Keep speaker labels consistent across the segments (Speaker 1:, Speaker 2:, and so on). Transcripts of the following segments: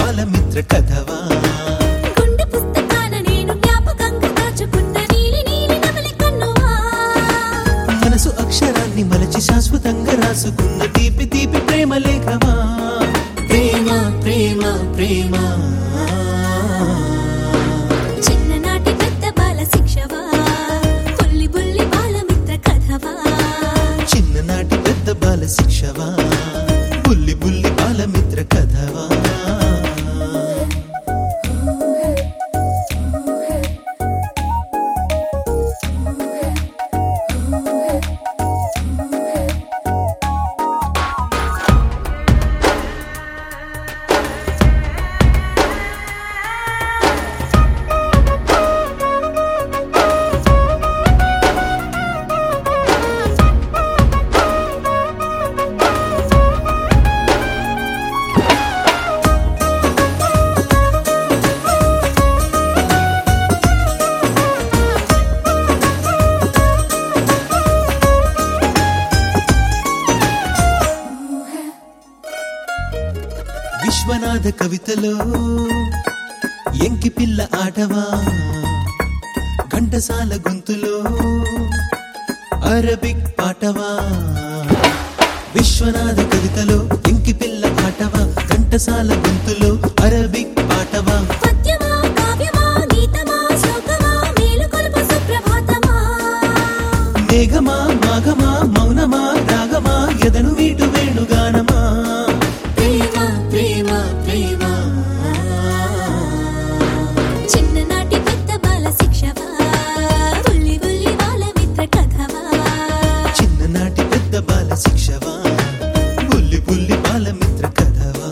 Speaker 1: బాలమిత్ర కథవా
Speaker 2: గుండె పుస్తకాన నేను జ్ఞాపకంగా దాచుకున్న నీలి నీలి నవలి కన్నువా
Speaker 1: మనసు అక్షరాన్ని మలచి శాశ్వతంగా రాసుకున్న తీపి తీపి ప్రేమ లేఖమా ప్రేమ ప్రేమ ప్రేమ
Speaker 2: చిన్ననాటి పెద్ద బాల శిక్షవా బుల్లి బుల్లి బాలమిత్ర కథవా
Speaker 1: చిన్ననాటి పెద్ద బాల శిక్షవా బుల్లి బుల్లి బాలమిత్ర కథవా విశ్వనాథ కవితలో ఎంకి పిల్ల ఆటవా ఘంటసాల గొంతులో అరబిక్ పాటవా విశ్వనాథ కవితలో ఎంకి పిల్ల ఆటవా ఘంటసాల గొంతులో అరబిక్ పాటవా
Speaker 2: పద్యమా కావ్యమా గీతమా శ్లోకమా మేలుకొలుపు సుప్రభాతమా
Speaker 1: మేఘమా మాఘమా మౌనమా రాగమా ఎదను వీటు వేణుగానమా ప్రేమ ప్రేమ ప్రేమ
Speaker 2: చిన్ననాటి పెద్ద బాల శిక్షవా బుల్లి బుల్లి బాలమిత్ర కథవా
Speaker 1: చిన్ననాటి పెద్ద బాల శిక్షవా బుల్లి బుల్లి బాలమిత్ర కథవా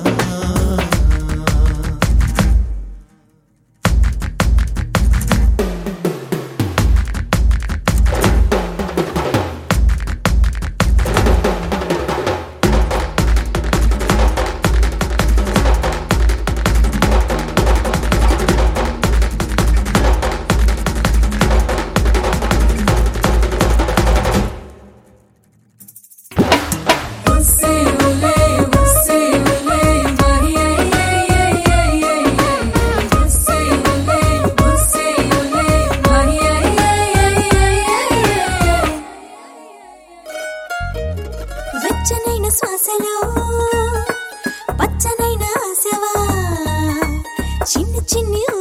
Speaker 2: వెచ్చనైన శ్వాసలో పచ్చనైన ఆశవా చిన్ని చిన్ని